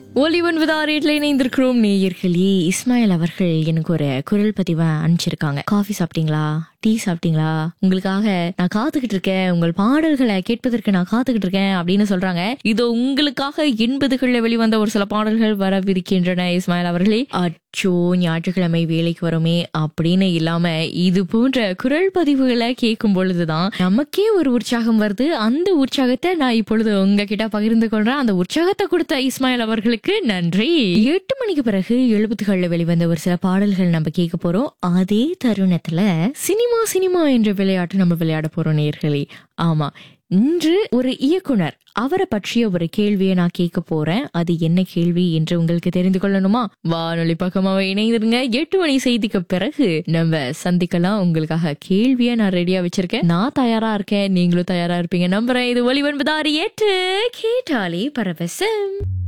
ஒலிவன் விதாரேட்ல இணைந்திருக்கிறோம் நேயர்களே இஸ்மாயில் அவர்கள் எனக்கு ஒரு குரல் பதிவை அனுப்பிச்சிருக்காங்க காஃபி சாப்பிட்டீங்களா டீ சாப்பிட்டீங்களா உங்களுக்காக நான் காத்துக்கிட்டு இருக்கேன் உங்கள் பாடல்களை கேட்பதற்கு நான் காத்துக்கிட்டு இருக்கேன் அப்படின்னு சொல்றாங்க இதோ உங்களுக்காக எண்பதுகள்ல வெளிவந்த ஒரு சில பாடல்கள் வரவிருக்கின்றன இஸ்மாயில் அவர்களே அச்சோ ஞாயிற்றுக்கிழமை வேலைக்கு வருமே அப்படின்னு இல்லாம இது போன்ற குரல் பதிவுகளை கேட்கும் பொழுதுதான் நமக்கே ஒரு உற்சாகம் வருது அந்த உற்சாகத்தை நான் இப்பொழுது உங்ககிட்ட பகிர்ந்து கொள்றேன் அந்த உற்சாகத்தை கொடுத்த இஸ்மாயில் அவர்களுக்கு நன்றி எட்டு மணிக்கு பிறகு எழுபத்துகள்ல வெளிவந்த ஒரு சில பாடல்கள் நம்ம கேட்க போறோம் அதே தருணத்துல சினிமா சினிமா என்ற விளையாட்டு நம்ம விளையாட போறோம் நேர்களே ஆமா இன்று ஒரு இயக்குனர் அவரை பற்றிய ஒரு கேள்வியை நான் கேட்க போறேன் அது என்ன கேள்வி என்று உங்களுக்கு தெரிந்து கொள்ளணுமா வானொலி பக்கமாக இணைந்திருங்க எட்டு மணி செய்திக்கு பிறகு நம்ம சந்திக்கலாம் உங்களுக்காக கேள்வியை நான் ரெடியா வச்சிருக்கேன் நான் தயாரா இருக்கேன் நீங்களும் தயாரா இருப்பீங்க நம்புறேன் இது ஒளிவன்பதாரி ஏற்று கேட்டாலே பரவசம்